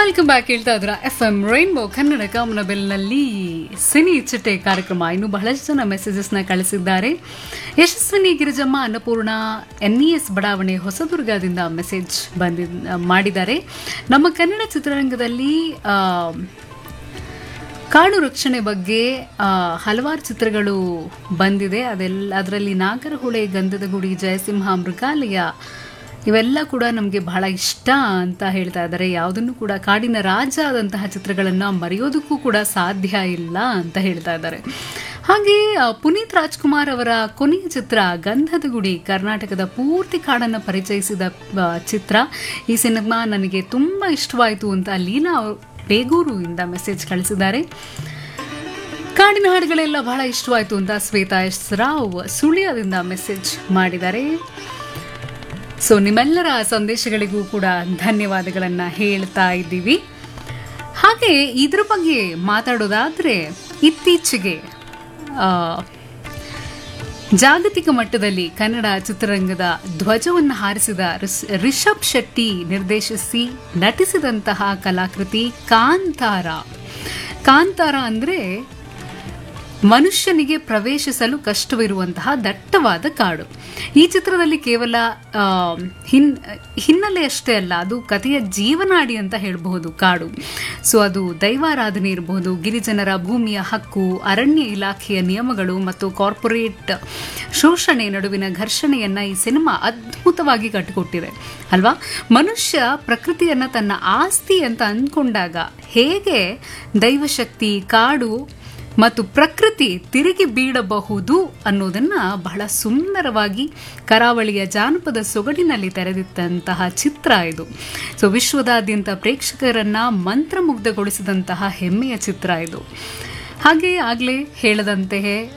welcome back ಹೇಳ್ತಾ ಇದ್ರ F M rainbow Kannada ಕಾಮನಬೆಲ್ನಲ್ಲಿ ಸಿನಿ ಚಿಟ್ಟೆ ಕಾರ್ಯಕ್ರಮ ಇನ್ನು ಬಹಳಷ್ಟು ಜನ ಮೆಸೇಜಸ್ನ ಕಳಿಸಿದ್ದಾರೆ Yashaswini Girijamma Annapurna N E S ಬಡಾವಣೆ ಹೊಸದುರ್ಗದಿಂದ ಮೆಸೇಜ್ ಬಂದಿ ಮಾಡಿದ್ದಾರೆ ನಮ್ಮ ಕನ್ನಡ ಚಿತ್ರರಂಗದಲ್ಲಿ ಆ, ಕಾಡು ರಕ್ಷಣೆ ಬಗ್ಗೆ ಆ, ಹಲವಾರು ಚಿತ್ರಗಳು ಬಂದಿದೆ ಅದೆಲ್ಲ ಅದರಲ್ಲಿ ನಾಗರಹೊಳೆ ಗಂಧದ ಗುಡಿ ಜಯಸಿಂಹ ಮೃಗಾಲಯ ಇವೆಲ್ಲ ಕೂಡ ನಮಗೆ ಬಹಳ ಇಷ್ಟ ಅಂತ ಹೇಳ್ತಾ ಇದ್ದಾರೆ ಯಾವುದನ್ನು ಕೂಡ ಕಾಡಿನ ರಾಜ ಆದಂತಹ ಚಿತ್ರಗಳನ್ನು ಮರೆಯೋದಕ್ಕೂ ಕೂಡ ಸಾಧ್ಯ ಇಲ್ಲ ಅಂತ ಹೇಳ್ತಾ ಇದ್ದಾರೆ ಹಾಗೆ ಆ, ಪುನೀತ್ ರಾಜ್ಕುಮಾರ್ ಅವರ ಕೊನೆಯ ಚಿತ್ರ ಗಂಧದ ಗುಡಿ ಕರ್ನಾಟಕದ ಪೂರ್ತಿ ಕಾಡನ್ನು ಪರಿಚಯಿಸಿದ ಆ, ಚಿತ್ರ ಈ ಸಿನಿಮಾ ನನಗೆ ತುಂಬ ಇಷ್ಟವಾಯಿತು ಅಂತ ಲೀಲಾ ಅವ್ರು ಬೇಗೂರು ಇಂದ ಮೆಸೇಜ್ ಕಳಿಸಿದ್ದಾರೆ ಕಾಡಿನ ಹಾಡುಗಳೆಲ್ಲ ಬಹಳ ಇಷ್ಟವಾಯಿತು ಅಂತ ಶ್ವೇತಾ ಎಸ್ ರಾವ್ ಸುಳ್ಯದಿಂದ ಮೆಸೇಜ್ ಮಾಡಿದ್ದಾರೆ ಸೊ ನಿಮ್ಮೆಲ್ಲರ ಸಂದೇಶಗಳಿಗೂ ಕೂಡ ಧನ್ಯವಾದಗಳನ್ನು ಹೇಳ್ತಾ ಇದ್ದೀವಿ ಹಾಗೆ ಇದ್ರ ಬಗ್ಗೆ ಮಾತಾಡೋದಾದ್ರೆ ಇತ್ತೀಚೆಗೆ ಆ, ಜಾಗತಿಕ ಮಟ್ಟದಲ್ಲಿ ಕನ್ನಡ ಚಿತ್ರರಂಗದ ಧ್ವಜವನ್ನು ಹಾರಿಸಿದ ರಿಸ್- ರಿಷಬ್ ಶೆಟ್ಟಿ ನಿರ್ದೇಶಿಸಿ ನಟಿಸಿದಂತಹ ಕಲಾಕೃತಿ ಕಾಂತಾರ ಕಾಂತಾರ ಅಂದರೆ ಮನುಷ್ಯನಿಗೆ ಪ್ರವೇಶಿಸಲು ಕಷ್ಟವಿರುವಂತಹ ದಟ್ಟವಾದ ಕಾಡು ಈ ಚಿತ್ರದಲ್ಲಿ ಕೇವಲ ಆ, ಹಿನ್ ಹಿನ್ನೆಲೆ ಅಷ್ಟೇ ಅಲ್ಲ ಅದು ಕಥೆಯ ಜೀವನಾಡಿ ಅಂತ ಹೇಳಬಹುದು ಕಾಡು ಸೊ ಅದು ದೈವಾರಾಧನೆ ಇರಬಹುದು ಗಿರಿಜನರ ಭೂಮಿಯ ಹಕ್ಕು ಅರಣ್ಯ ಇಲಾಖೆಯ ನಿಯಮಗಳು ಮತ್ತು ಕಾರ್ಪೊರೇಟ್ ಶೋಷಣೆ ನಡುವಿನ ಘರ್ಷಣೆಯನ್ನ ಈ ಸಿನಿಮಾ ಅದ್ಭುತವಾಗಿ ಕಟ್ಟಿಕೊಟ್ಟಿದೆ ಅಲ್ವಾ ಮನುಷ್ಯ ಪ್ರಕೃತಿಯನ್ನ ತನ್ನ ಆಸ್ತಿ ಅಂತ ಅಂದ್ಕೊಂಡಾಗ ಹೇಗೆ ದೈವಶಕ್ತಿ ಕಾಡು ಮತ್ತು ಪ್ರಕೃತಿ ತಿರುಗಿ ಬೀಳಬಹುದು ಅನ್ನೋದನ್ನ ಬಹಳ ಸುಂದರವಾಗಿ ಕರಾವಳಿಯ ಜಾನಪದ ಸೊಗಡಿನಲ್ಲಿ ತೆರೆದಿದ್ದಂತಹ ಚಿತ್ರ ಇದು ಸೊ ವಿಶ್ವದಾದ್ಯಂತ ಪ್ರೇಕ್ಷಕರನ್ನ ಮಂತ್ರಮುಗ್ಧಗೊಳಿಸಿದಂತಹ ಹೆಮ್ಮೆಯ ಚಿತ್ರ ಇದು ಹಾಗೆ ಆಗಲೇ ಹೇಳದಂತೆಯೇ